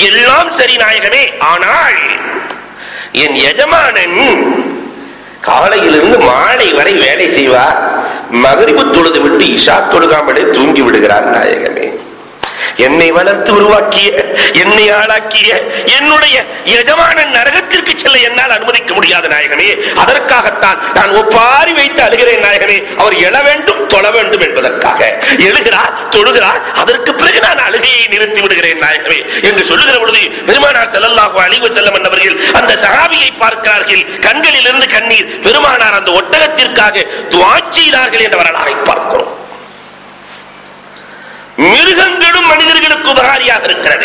எல்லாம் சரி நாயகமே ஆனால் என் எஜமானன் காலையிலிருந்து மாலை வரை வேலை செய்வார் மகரிபு தொழுது விட்டு இஷா தொழுகாமலே தூங்கி விடுகிறார் நாயகமே என்னை வளர்த்து உருவாக்கிய என்னை ஆளாக்கிய என்னுடைய எஜமானன் நரகத்திற்கு செல்ல என்னால் அனுமதிக்க முடியாத நாயகமே அதற்காகத்தான் நான் ஒப்பாரி வைத்து அழுகிறேன் நாயகமே அவர் எழ வேண்டும் தொழ வேண்டும் என்பதற்காக எழுகிறார் தொழுகிறார் அதற்கு பிறகு நான் அழுகையை நிறுத்தி விடுகிறேன் நாயகமே என்று சொல்லுகிற பொழுது பெருமானார் செல்லல்லாஹு அழிவு செல்லம் என்பவர்கள் அந்த சகாபியை பார்க்கிறார்கள் கண்களில் இருந்து கண்ணீர் பெருமானார் அந்த ஒட்டகத்திற்காக துவா செய்தார்கள் என்ற வரலாறை பார்க்கிறோம் மிருகங்களும் மனிதர்களுக்கு உபகாரியாக இருக்கிறது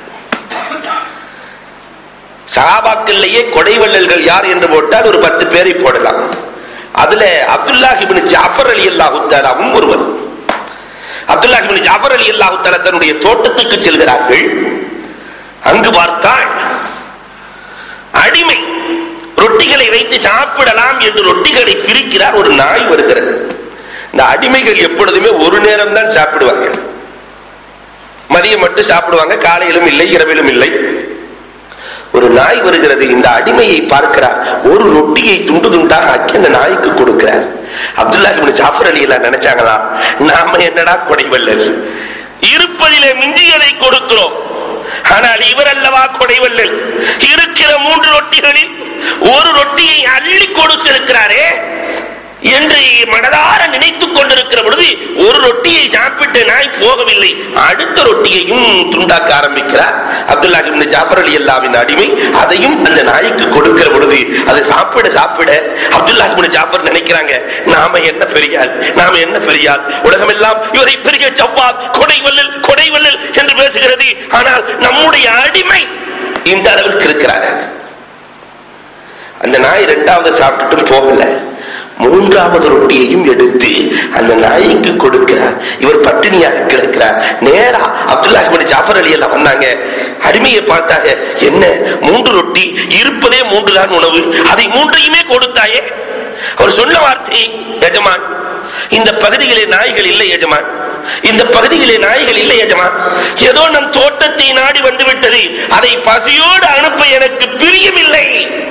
சஹாபாக்கள்லயே கொடைவள்ளல்கள் யார் என்று போட்டால் ஒரு பத்து பேரை போடலாம் அதுல அப்துல்லாஹிபின் ஜாஃபர் அலி அல்லாஹு தாலாவும் ஒருவர் அப்துல்லாஹிபின் ஜாஃபர் அலி அல்லாஹு தாலா தன்னுடைய தோட்டத்துக்கு செல்கிறார்கள் அங்கு பார்த்தால் அடிமை ரொட்டிகளை வைத்து சாப்பிடலாம் என்று ரொட்டிகளை பிரிக்கிறார் ஒரு நாய் வருகிறது இந்த அடிமைகள் எப்பொழுதுமே ஒரு நேரம் தான் சாப்பிடுவார்கள் மதியம் மட்டும் சாப்பிடுவாங்க காலையிலும் இல்லை இரவிலும் இல்லை ஒரு நாய் வருகிறது இந்த அடிமையை பார்க்கிறார் ஒரு ரொட்டியை துண்டு துண்டாக ஆக்கி அந்த நாய்க்கு கொடுக்கிறார் அப்துல்லாஹிபின் ஜாஃபர் அலி எல்லாம் நினைச்சாங்களா நாம என்னடா கொடைவல்லல் இருப்பதிலே மிஞ்சியதை கொடுக்கிறோம் ஆனால் இவர் அல்லவா கொடைவல்லல் இருக்கிற மூன்று ரொட்டிகளில் ஒரு ரொட்டியை அள்ளி கொடுத்திருக்கிறாரே என்று மனதார நினைத்துக் கொண்டிருக்கிற பொழுது ஒரு ரொட்டியை சாப்பிட்டு நாய் போகவில்லை அடுத்த ரொட்டியையும் துண்டாக்க ஆரம்பிக்கிறார் அப்துல்லாஹி இப்னு ஜாஃபர் அலி அல்லாவின் அடிமை அதையும் அந்த நாய்க்கு கொடுக்கிற பொழுது அதை சாப்பிட சாப்பிட அப்துல்லாஹி இப்னு ஜாஃபர் நினைக்கிறாங்க நாம என்ன பெரியாள் நாம என்ன பெரியாள் உலகமெல்லாம் இவரை பெரிய ஜவ்வாத் கொடைவல்லல் கொடைவல்லல் என்று பேசுகிறது ஆனால் நம்முடைய அடிமை இந்த அளவிற்கு இருக்கிறார்கள் அந்த நாய் இரண்டாவது சாப்பிட்டுட்டும் போகல மூன்றாவது ரொட்டியையும் எடுத்து அந்த நாய்க்கு கொடுக்கிறார் இவர் பட்டினியாக கிடக்கிறார் நேரா அப்துல்லாஹிபின் ஜாஃபர் அலி எல்லாம் வந்தாங்க அடிமையை பார்த்தாங்க என்ன மூன்று ரொட்டி இருப்பதே மூன்று தான் உணவு அதை மூன்றையுமே கொடுத்தாயே அவர் சொன்ன வார்த்தை எஜமான் இந்த பகுதியிலே நாய்கள் இல்லை எஜமான் இந்த பகுதியிலே நாய்கள் இல்லை எஜமான் ஏதோ நம் தோட்டத்தை நாடி வந்து விட்டது அதை பசியோடு அனுப்ப எனக்கு பிரியமில்லை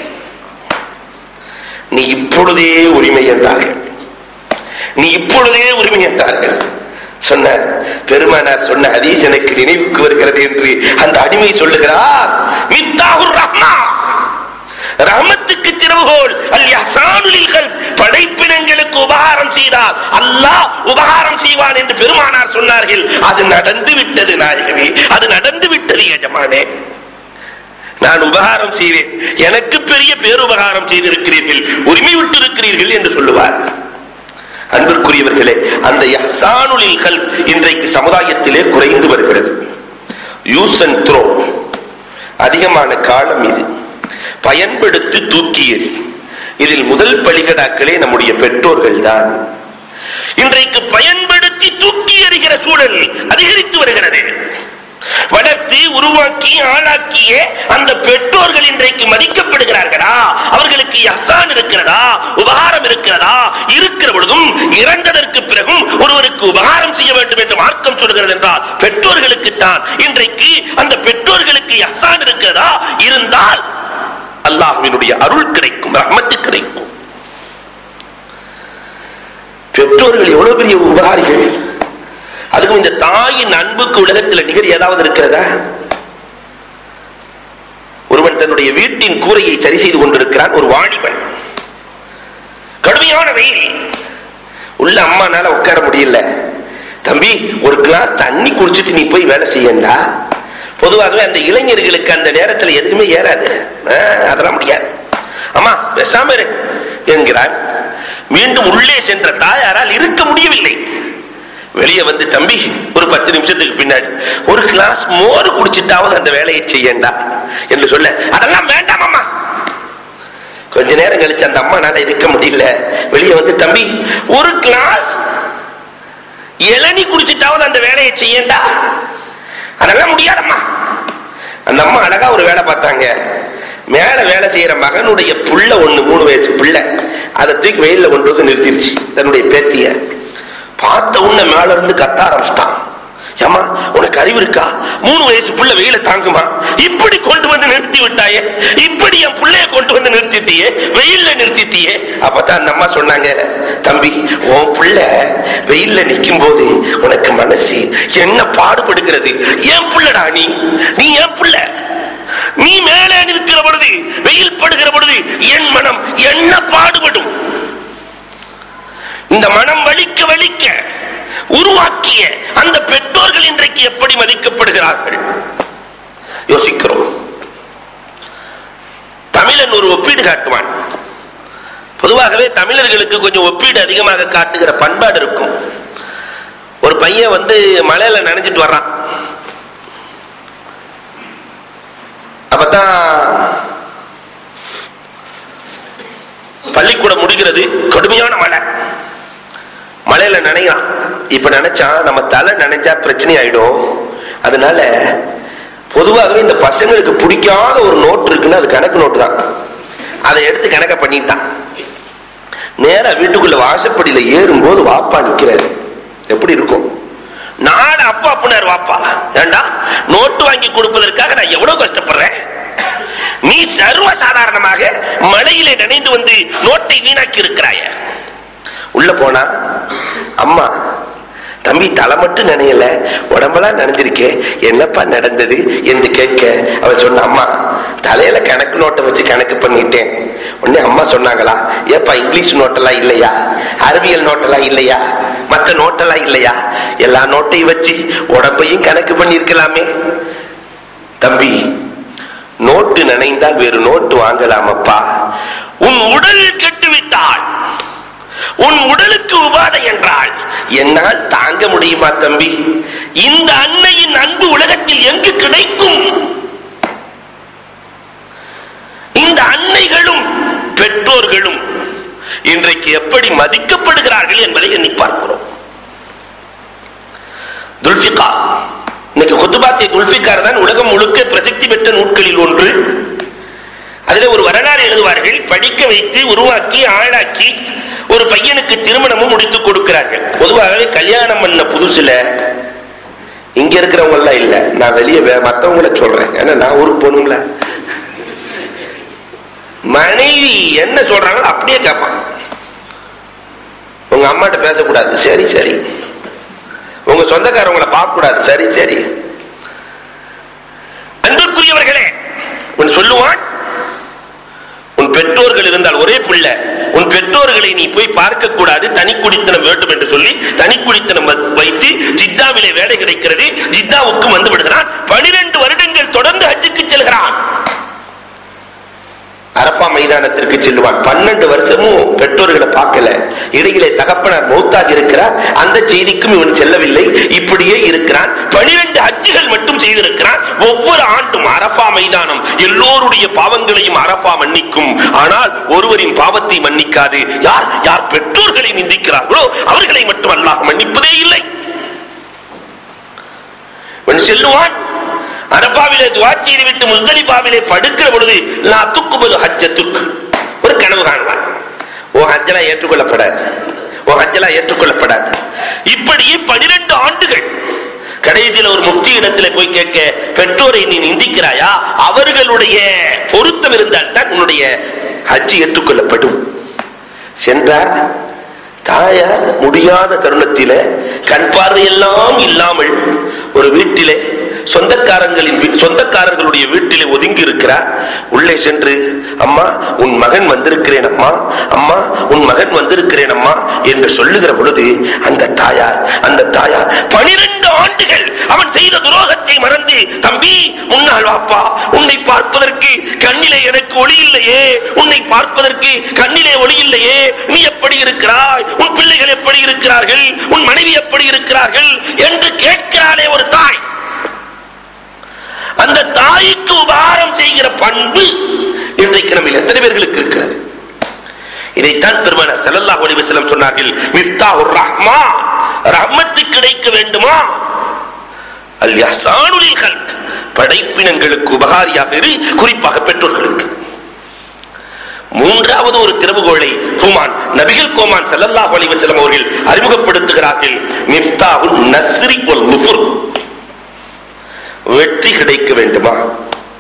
நீ இப்பொழுதே உரிமை என்றார்கள் நீ இப்பொழுதே உரிமை என்றார்கள் சொன்ன பெருமானார் சொன்ன ஹதீஸ் எனக்கு நினைவுக்கு வருகிறது என்று அந்த அடிமை சொல்லுகிறார் மித்தாகுர் ரஹ்மா ரஹமத்துக்கு திறவுகோல் அல் யஹ்சானுலில்கள் படைப்பினங்களுக்கு உபகாரம் செய்தால் அல்லாஹ் உபகாரம் செய்வான் என்று பெருமானார் சொன்னார்கள் அது நடந்து விட்டது நாயகமே அது நடந்து விட்டது எஜமானே நான் உபகாரம் செய்வேன் எனக்கு பெரிய பேருபகாரம் செய்திருக்கிறீர்கள் உரிமை விட்டு இருக்கிறீர்கள் என்று சொல்லுவார் அன்பிற்குரியவர்களே அந்த யஹ்சானுலில்கள் இன்றைக்கு சமுதாயத்திலே குறைந்து வருகிறது யூஸ் அண்ட் த்ரோ அதிகமான காலம் இது பயன்படுத்தி தூக்கி எறி இதில் முதல் பலிகடாக்களே நம்முடைய பெற்றோர்கள் தான் இன்றைக்கு பயன்படுத்தி தூக்கி எறிகிற சூழல் அதிகரித்து வருகிறது வளர்த்து உருவாக்கி ஆளாக்கிய அந்த பெற்றோர்கள் இன்றைக்கு மதிக்கப்படுகிறார்களா அவர்களுக்கு அசான் இருக்கிறதா உபகாரம் இருக்கிறதா இருக்கிற பொழுதும் இறந்ததற்கு பிறகும் ஒருவருக்கு உபகாரம் செய்ய வேண்டும் என்று மார்க்கம் சொல்கிறது என்றால் பெற்றோர்களுக்கு தான் இன்றைக்கு அந்த பெற்றோர்களுக்கு அசான் இருக்கிறதா இருந்தால் அல்லாஹ்வினுடைய அருள் கிடைக்கும் ரஹ்மத்து கிடைக்கும் பெற்றோர்கள் எவ்வளவு பெரிய உபகாரிகள் அதுக்கும் இந்த தாயின் அன்புக்கு உலகத்தில் நிகர் ஏதாவது இருக்கிறதா ஒருவன் தன்னுடைய வீட்டின் கூரையை சரி செய்து கொண்டிருக்கிறான் ஒரு வாணிபன் கடுமையான வெயில் உள்ள அம்மானால உட்கார முடியல தம்பி ஒரு கிளாஸ் தண்ணி குடிச்சிட்டு நீ போய் வேலை செய்யண்டா பொதுவாகவே அந்த இளைஞர்களுக்கு அந்த நேரத்தில் எதுவுமே ஏறாது ஆ, அதெல்லாம் முடியாது அம்மா பேசாம இரு என்கிறார் மீண்டும் உள்ளே சென்ற தாயாரால் இருக்க முடியவில்லை வெளியே வந்து தம்பி ஒரு பத்து நிமிஷத்துக்கு பின்னாடி ஒரு கிளாஸ் மோர் குடிச்சிட்டாவது அந்த வேலையை செய்யண்டா என்று சொல்ல அதெல்லாம் வேண்டாம் அம்மா கொஞ்ச நேரம் கழிச்சு அந்த அம்மானால இருக்க முடியல வெளியே வந்து தம்பி ஒரு கிளாஸ் இளநி குடிச்சிட்டாவது அந்த வேலையை செய்யண்டா அதெல்லாம் முடியாதம்மா அந்த அம்மா அழகா ஒரு வேலை பார்த்தாங்க மேல வேலை செய்யற மகனுடைய புள்ள ஒண்ணு மூணு வயசு பிள்ளை அதை தூக்கி வெயில்ல கொண்டு வந்து நிறுத்திருச்சு தன்னுடைய பேத்திய பார்த்த உடனே மேல இருந்து கத்த ஆரம்பிச்சிட்டான் ஏமா உனக்கு அறிவு இருக்கா மூணு வயசு புள்ள வெயில தாங்குமா இப்படி கொண்டு வந்து நிறுத்தி விட்டாயே இப்படி என் பிள்ளைய கொண்டு வந்து நிறுத்திட்டியே வெயில்ல நிறுத்திட்டியே அப்பதான் அந்த அம்மா சொன்னாங்க தம்பி உன் பிள்ளை வெயில்ல நிக்கும் போது உனக்கு மனசு என்ன பாடுபடுகிறது என் பிள்ளடா நீ நீ என் பிள்ளை நீ மேலே நிற்கிற பொழுது வெயில் படுகிற பொழுது என் மனம் என்ன பாடுபடும் இந்த மனம் வலிக்க வலிக்க உருவாக்கிய அந்த பெற்றோர்கள் இன்றைக்கு எப்படி மதிக்கப்படுகிறார்கள் யோசிக்கிறோம் தமிழன் ஒரு ஒப்பீடு காட்டுவான் பொதுவாகவே தமிழர்களுக்கு கொஞ்சம் ஒப்பீடு அதிகமாக காட்டுகிற பண்பாடு இருக்கும் ஒரு பையன் வந்து மலையில நனைஞ்சிட்டு வர்றான் அப்பதான் பள்ளிக்கூடம் முடிகிறது கடுமையான மழை மழையில நனையலாம் இப்ப நினைச்சா நம்ம தலை நனைஞ்சா பிரச்சனை ஆயிடும் அதனால பொதுவாகவே இந்த பசங்களுக்கு பிடிக்காத ஒரு நோட்டு இருக்குன்னா அது கணக்கு நோட்டு தான் அதை எடுத்து கணக்க பண்ணிட்டான் நேரா வீட்டுக்குள்ள வாசப்படியில ஏறும்போது வாப்பா நிக்கிறாரு எப்படி இருக்கும் நாடு அப்பா அப்புனார் வாப்பா ஏண்டா நோட்டு வாங்கி கொடுப்பதற்காக நான் எவ்வளவு கஷ்டப்படுறேன் நீ சர்வ சாதாரணமாக மழையிலே நனைந்து வந்து நோட்டை வீணாக்கி இருக்கிறாய உள்ள போனா அம்மா தம்பி தலை மட்டும் நினையல உடம்பெல்லாம் நனைஞ்சிருக்கே என்னப்பா நடந்தது என்று கேட்க அவன் சொன்ன அம்மா தலையில கணக்கு நோட்டை வச்சு கணக்கு பண்ணிட்டேன் உடனே அம்மா சொன்னாங்களா ஏப்பா இங்கிலீஷ் நோட்டெல்லாம் இல்லையா அறிவியல் நோட்டெல்லாம் இல்லையா மற்ற நோட்டெல்லாம் இல்லையா எல்லா நோட்டையும் வச்சு உடம்பையும் கணக்கு பண்ணியிருக்கலாமே தம்பி நோட்டு நினைந்தால் வேறு நோட்டு வாங்கலாமப்பா உன் உடல் கெட்டுவிட்டால் உன் உடலுக்கு உபாதை என்றால் என்னால் தாங்க முடியுமா தம்பி இந்த அன்னையின் அன்பு உலகத்தில் எங்கு கிடைக்கும் இந்த அன்னைகளும் பெற்றோர்களும் இன்றைக்கு எப்படி மதிக்கப்படுகிறார்கள் என்பதை எண்ணி பார்க்கிறோம் துல்பிகா இன்னைக்கு ஹுத்துபாத்தை துல்பிகார் தான் உலகம் முழுக்க பிரசித்தி பெற்ற நூட்களில் ஒன்று அதில் ஒரு வரலாறு எழுதுவார்கள் படிக்க வைத்து உருவாக்கி ஆளாக்கி ஒரு பையனுக்கு திருமணமும் முடித்து கொடுக்கிறார்கள் பொதுவாகவே கல்யாணம் பண்ண புதுசுல இங்க இருக்கிறவங்க எல்லாம் இல்ல நான் வெளியே மத்தவங்கள சொல்றேன் ஏன்னா நான் ஊருக்கு போகணும்ல மனைவி என்ன சொல்றாங்களோ அப்படியே கேட்பான் உங்க அம்மாட்ட பேசக்கூடாது சரி சரி உங்க சொந்தக்காரவங்களை பார்க்க கூடாது சரி சரி அன்பிற்குரியவர்களே உன் சொல்லுவான் உன் பெற்றோர்கள் இருந்தால் ஒரே பிள்ளை உன் பெற்றோர்களை நீ போய் பார்க்க கூடாது தனி குடித்தனம் வேண்டும் என்று சொல்லி தனி குடித்தனம் வைத்து ஜித்தாவிலே வேலை கிடைக்கிறது ஜித்தாவுக்கு வந்து விடுகிறான் பனிரெண்டு வருடங்கள் தொடர்ந்து ஹஜ்ஜுக்கு செல்கிறான் அரபா மைதானத்திற்கு செல்லுவான் பன்னெண்டு வருஷமும் பெற்றோர்களை பார்க்கல இடையிலே தகப்பனார் மௌத்தாக இருக்கிறார் அந்த செய்திக்கும் இவன் செல்லவில்லை இப்படியே இருக்கிறான் பனிரெண்டு ஹஜ்ஜுகள் மட்டும் செய்திருக்கிறான் ஒவ்வொரு ஆண்டும் அரபா மைதானம் எல்லோருடைய பாவங்களையும் அரபா மன்னிக்கும் ஆனால் ஒருவரின் பாவத்தை மன்னிக்காது யார் யார் பெற்றோர்களை நிந்திக்கிறார்களோ அவர்களை மட்டும் அல்லாஹ் மன்னிப்பதே இல்லை இவன் செல்லுவான் அரபாவிலே துவா செய்து விட்டு முஸ்தலிபாவிலே படுக்கிற பொழுது லா துக்குபது ஹஜ்ஜத்துக்கு ஒரு கனவு காணுவான் ஓ ஹஜ்ஜெல்லாம் ஏற்றுக்கொள்ளப்படாது ஓ ஹஜ்ஜெல்லாம் ஏற்றுக்கொள்ளப்படாது இப்படியே பனிரெண்டு ஆண்டுகள் கடைசியில் ஒரு முஃப்தி இடத்துல போய் கேட்க பெற்றோரை நீ நிந்திக்கிறாயா அவர்களுடைய பொருத்தம் இருந்தால் தான் உன்னுடைய ஹஜ்ஜி ஏற்றுக்கொள்ளப்படும் சென்றார் தாயார் முடியாத தருணத்தில கண் பார்வையெல்லாம் இல்லாமல் ஒரு வீட்டிலே சொந்தக்காரங்களின் வீ- சொந்தக்காரர்களுடைய வீட்டிலே ஒதுங்கி இருக்கிறார் உள்ளே சென்று அம்மா உன் மகன் வந்திருக்கிறேன் அம்மா அம்மா உன் மகன் வந்திருக்கிறேன் அம்மா என்று சொல்லுகிற பொழுது அந்த தாயார் அந்த தாயார் பனிரெண்டு ஆண்டுகள் அவன் செய்த துரோகத்தை மறந்து தம்பி முன்னால் வாப்பா உன்னை பார்ப்பதற்கு கண்ணிலே எனக்கு ஒளி இல்லையே உன்னை பார்ப்பதற்கு கண்ணிலே ஒளி இல்லையே நீ எப்படி இருக்கிறாய் உன் பிள்ளைகள் எப்படி இருக்கிறார்கள் உன் மனைவி எப்படி இருக்கிறார்கள் என்று கேட்கிறாளே ஒரு தாய் அந்த தாய்க்கு உபகாரம் செய்கிற பண்பு இன்றைக்கு நம்ம எத்தனை பேர்களுக்கு இருக்கிறது இதைத்தான் பெருமானார் ஸல்லல்லாஹு அலைஹி வஸல்லம் சொன்னார்கள் மிஃப்தாஹுர் ரஹ்மா ரஹ்மத்து கிடைக்க வேண்டுமா அல் யஹ்சானுலில் கல்க் படைப்பினங்களுக்கு உபகாரியாக இரு குறிப்பாக பெற்றோர்களுக்கு மூன்றாவது ஒரு திறவுகோளை ஹுமான் நபிகள் கோமான் ஸல்லல்லாஹு அலைஹி வஸல்லம் அவர்கள் அறிமுகப்படுத்துகிறார்கள் மிஃப்தாஹுன் நஸ்ரி வல் நுஃபுர் வெற்றி கிடைக்க வேண்டுமா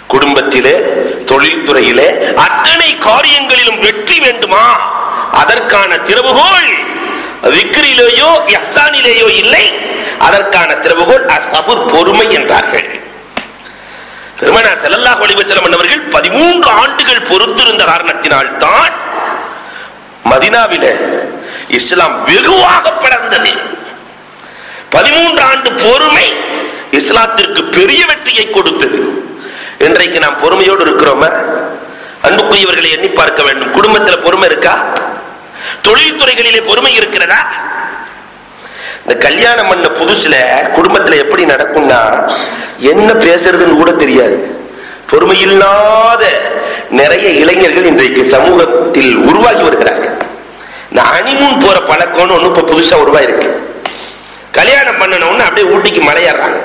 குடும்பத்திலே தொழில்துறையிலே அத்தனை காரியங்களிலும் வெற்றி வேண்டுமா அதற்கான திறவுகோல் விக்ரிலேயோ யஹ்சானிலேயோ இல்லை அதற்கான திறவுகோல் அசபுர் பொறுமை என்றார்கள் பெருமனார் ஸல்லல்லாஹு அலைஹி வஸல்லம் அவர்கள் பதிமூன்று ஆண்டுகள் பொறுத்திருந்த காரணத்தினால் தான் மதினாவிலே இஸ்லாம் வெகுவாக படர்ந்தது பதிமூன்று ஆண்டு பொறுமை இஸ்லாத்திற்கு பெரிய வெற்றியை கொடுத்தது இன்றைக்கு நாம் பொறுமையோடு இருக்கிறோமா அன்புக்குரியவர்களை எண்ணி பார்க்க வேண்டும் குடும்பத்தில் பொறுமை இருக்கா தொழில்துறைகளிலே பொறுமை இருக்கிறதா இந்த கல்யாணம் பண்ண புதுசுல குடும்பத்துல எப்படி நடக்கும்னா என்ன பேசுறதுன்னு கூட தெரியாது பொறுமை இல்லாத நிறைய இளைஞர்கள் இன்றைக்கு சமூகத்தில் உருவாகி வருகிறார்கள் இந்த அனிமூன் போற பழக்கம்னு ஒண்ணு இப்ப புதுசா உருவாயிருக்கு கல்யாணம் பண்ணணும்னு அப்படியே ஊட்டிக்கு மலையேறாங்க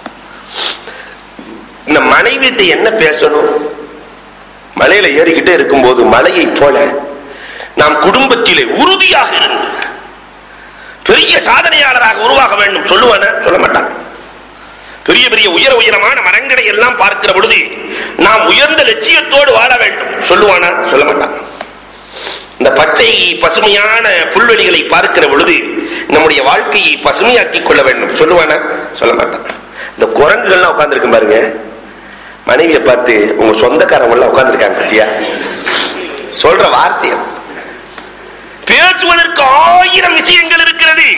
இந்த மனைவிட்ட என்ன பேசணும் மலையில ஏறிக்கிட்டே இருக்கும்போது மலையை போல நாம் குடும்பத்திலே உறுதியாக இருந்து பெரிய சாதனையாளராக உருவாக வேண்டும் சொல்லுவான சொல்ல மாட்டான் பெரிய பெரிய உயர உயரமான மரங்களை எல்லாம் பார்க்கிற பொழுது நாம் உயர்ந்த லட்சியத்தோடு வாழ வேண்டும் சொல்லுவானா சொல்ல மாட்டான் இந்த பச்சை பசுமையான புல்வெளிகளை பார்க்கிற பொழுது நம்முடைய வாழ்க்கையை பசுமையாக்கிக் கொள்ள வேண்டும் சொல்லுவானா சொல்ல மாட்டான் இந்த குரங்குகள்லாம் உட்கார்ந்துருக்கு பாருங்க மனைவியை பார்த்து உங்க சொந்தக்காரங்க எல்லாம் உட்கார்ந்துருக்காங்க பத்தியா சொல்ற வார்த்தையை பேசுவதற்கு ஆயிரம் விஷயங்கள் இருக்கிறது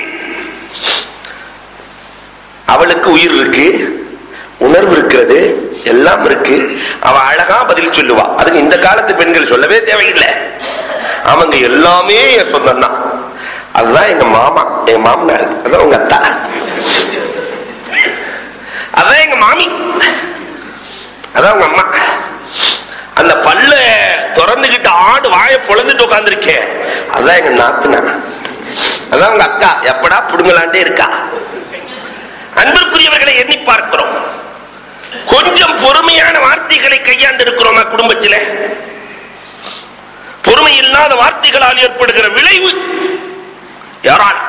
அவளுக்கு உயிர் இருக்கு உணர்வு இருக்கிறது எல்லாம் இருக்கு அவ அழகா பதில் சொல்லுவா அதுக்கு இந்த காலத்து பெண்கள் சொல்லவே தேவையில்லை அவங்க எல்லாமே என் சொந்தம் தான் அதுதான் எங்க மாமா எங்க மாமனார் அதான் உங்க அத்தா அதான் எங்க மாமி அதான் உங்க அம்மா அந்த பல்ல திறந்துகிட்டு ஆடு வாயை பொழந்துட்டு உட்காந்துருக்கேன் அதான் எங்க நாத்துனா அதான் உங்க அக்கா எப்படா புடுங்கலாண்டே இருக்கா அன்பிற்குரியவர்களை எண்ணி பார்க்கிறோம் கொஞ்சம் பொறுமையான வார்த்தைகளை கையாண்டு இருக்கிறோமா குடும்பத்தில் பொறுமை இல்லாத வார்த்தைகளால் ஏற்படுகிற விளைவு யாரால்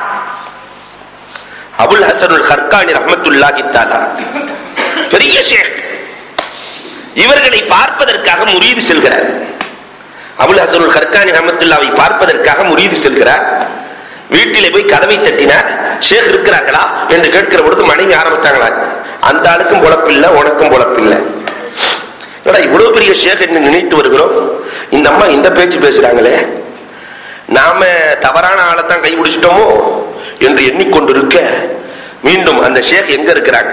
அபுல் ஹசனுல் ஹர்கானி ரஹமத்துல்லாஹி தாலா பெரிய ஷேக் இவர்களை பார்ப்பதற்காக முரீது செல்கிறார் அபுல் ஹசனுல் ஹர்கானி ரஹமத்துல்லாவை பார்ப்பதற்காக முரீது செல்கிறார் வீட்டிலே போய் கதவை தட்டினார் ஷேக் இருக்கிறார்களா என்று கேட்கிற பொழுது மனைவி ஆரம்பித்தாங்களா அந்த ஆளுக்கும் பொழப்பில்லை உனக்கும் பொழப்பில்லை என்னடா இவ்வளவு பெரிய ஷேக் என்று நினைத்து வருகிறோம் இந்த அம்மா இந்த பேச்சு பேசுறாங்களே நாம தவறான ஆளை தான் கை பிடிச்சிட்டோமோ என்று எண்ணிக்கொண்டிருக்க மீண்டும் அந்த ஷேக் எங்க இருக்கிறாங்க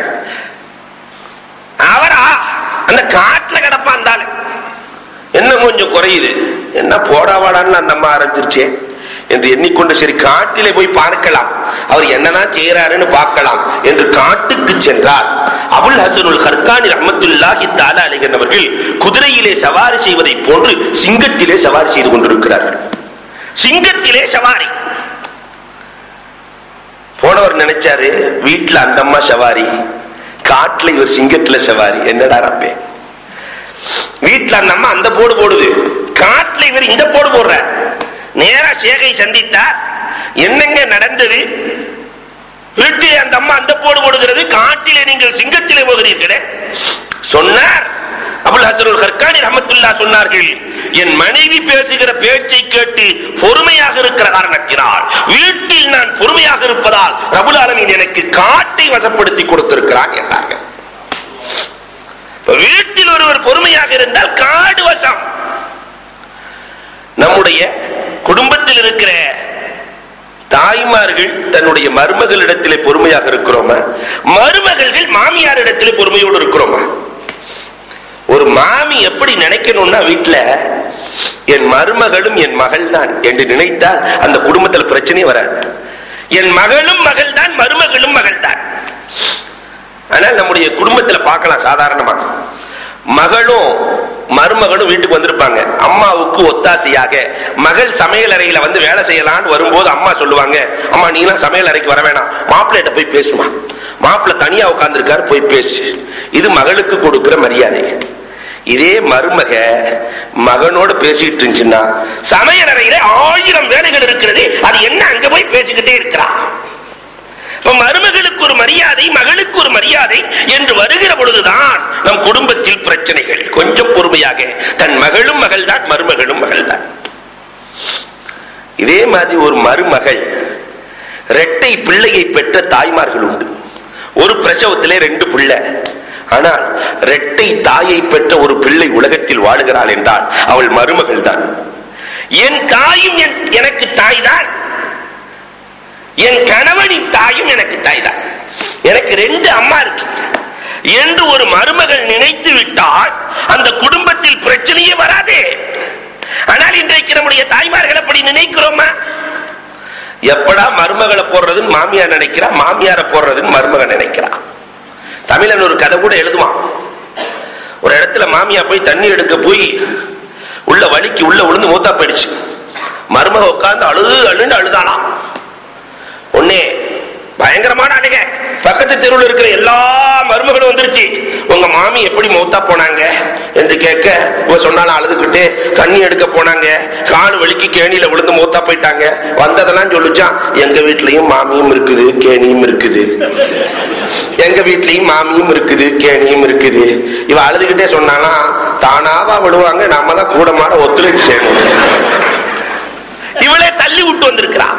அவரா அந்த காட்டுல கிடப்பா அந்த ஆளு என்ன கொஞ்சம் குறையுது என்ன போடா வாடான்னு அந்த அம்மா ஆரம்பிச்சிருச்சே என்று எண்ணிக்கொண்டு சரி காட்டிலே போய் பார்க்கலாம் அவர் என்னதான் செய்யறாருன்னு பார்க்கலாம் என்று காட்டுக்கு சென்றார் அபுல் ஹசனுல் ஹர்கானி ரஹமத்துல்லாஹி தாலா அலைகிறவர்கள் குதிரையிலே சவாரி செய்வதை போன்று சிங்கத்திலே சவாரி செய்து கொண்டிருக்கிறார்கள் சிங்கத்திலே சவாரி போனவர் நினைச்சாரு வீட்டுல அந்த அம்மா சவாரி காட்டுல இவர் சிங்கத்துல சவாரி என்னடா ரப்பே வீட்டுல அந்த அம்மா அந்த போடு போடுது காட்டுல இவர் இந்த போடு போடுற நேரா சேகை சந்தித்தார் என்னங்க நடந்தது வீட்டிலே அந்த அம்மா அந்த போடு போடுகிறது காட்டிலே நீங்கள் சிங்கத்திலே போகிறீர்களே சொன்னார் அபுல் ஹசனுல் ஹர்கானி ரஹமத்துல்லா சொன்னார்கள் என் மனைவி பேசுகிற பேச்சை கேட்டு பொறுமையாக இருக்கிற காரணத்தினால் வீட்டில் நான் பொறுமையாக இருப்பதால் ரபுல் ஆலமீன் எனக்கு காட்டை வசப்படுத்தி கொடுத்திருக்கிறான் என்றார்கள் வீட்டில் ஒருவர் பொறுமையாக இருந்தால் காடு வசம் நம்முடைய குடும்பத்தில் இருக்கிற தாய்மார்கள் தன்னுடைய மருமகளிடத்திலே பொறுமையாக இருக்கிறோமா மருமகள்கள் மாமியார் இடத்திலே பொறுமையோடு இருக்கிறோமா ஒரு மாமி எப்படி நினைக்கணும்னா வீட்டுல என் மருமகளும் என் மகள் தான் என்று நினைத்தால் அந்த குடும்பத்தில் பிரச்சனையே வராது என் மகளும் மகள் தான் மருமகளும் மகள் தான் ஆனால் நம்முடைய குடும்பத்துல பார்க்கலாம் சாதாரணமா மகளும் மருமகனும் வீட்டுக்கு வந்திருப்பாங்க அம்மாவுக்கு ஒத்தாசையாக மகள் சமையல் அறையில வந்து வேலை செய்யலான்னு வரும்போது அம்மா சொல்லுவாங்க அம்மா நீலாம் சமையல் அறைக்கு வர வேணாம் மாப்பிள்ளைகிட்ட போய் பேசுமா மாப்பிள்ளை தனியா உட்கார்ந்துருக்காரு போய் பேசு இது மகளுக்கு கொடுக்கிற மரியாதை இதே மருமக மகனோடு பேசிட்டு இருந்துச்சுன்னா சமையல் அறையில ஆயிரம் வேலைகள் இருக்கிறது அது என்ன அங்க போய் பேசிக்கிட்டே இருக்கிறான் இப்ப மருமகளுக்கு ஒரு மரியாதை மகளுக்கு ஒரு மரியாதை என்று வருகிற பொழுதுதான் நம் குடும்பத்தில் பிரச்சனைகள் கொஞ்சம் ஒற்றுமையாக தன் மகளும் மகள்தான் மருமகளும் மகள்தான் இதே மாதிரி ஒரு மருமகள் இரட்டை பிள்ளையை பெற்ற தாய்மார்கள் உண்டு ஒரு பிரசவத்திலே ரெண்டு பிள்ளை ஆனால் இரட்டை தாயை பெற்ற ஒரு பிள்ளை உலகத்தில் வாழுகிறாள் என்றால் அவள் மருமகள் தான் என் தாயும் என்- எனக்கு தாய் தான் என் கணவனின் தாயும் எனக்கு தாய் தான் எனக்கு ரெண்டு அம்மா இருக்கு என்று ஒரு மருமகள் நினைத்து விட்டால் அந்த குடும்பத்தில் பிரச்சனையே வராதே ஆனால் இன்றைக்கு நம்முடைய தாய்மார்கள் அப்படி நினைக்கிறோமா எப்படா மருமகளை போடுறதுன்னு மாமியார் நினைக்கிறா மாமியாரை போடுறதுன்னு மருமகன் நினைக்கிறா தமிழன் ஒரு கதை கூட எழுதுவான் ஒரு இடத்துல மாமியா போய் தண்ணி எடுக்க போய் உள்ள வலிக்கு உள்ள விழுந்து மூத்தா போயிடுச்சு மருமக உட்கார்ந்து அழுது அழுன்னு அழுதானாம் உடனே பயங்கரமான அழுக பக்கத்து தெருவில் இருக்கிற எல்லா மருமகளும் வந்துருச்சு உங்க மாமி எப்படி மௌத்தா போனாங்க என்று கேட்க இவ சொன்னாலும் அழுதுகிட்டு தண்ணி எடுக்க போனாங்க கால் வலிக்கு கேணியில விழுந்து மௌத்தா போயிட்டாங்க வந்ததெல்லாம் சொல்லிச்சான் எங்க வீட்லயும் மாமியும் இருக்குது கேணியும் இருக்குது எங்க வீட்லயும் மாமியும் இருக்குது கேணியும் இருக்குது இவ அழுதுகிட்டே சொன்னானா தானாவா விழுவாங்க நம்ம தான் கூட மாட ஒத்துழைப்பு செய்யணும் இவளே தள்ளி விட்டு வந்திருக்கிறான்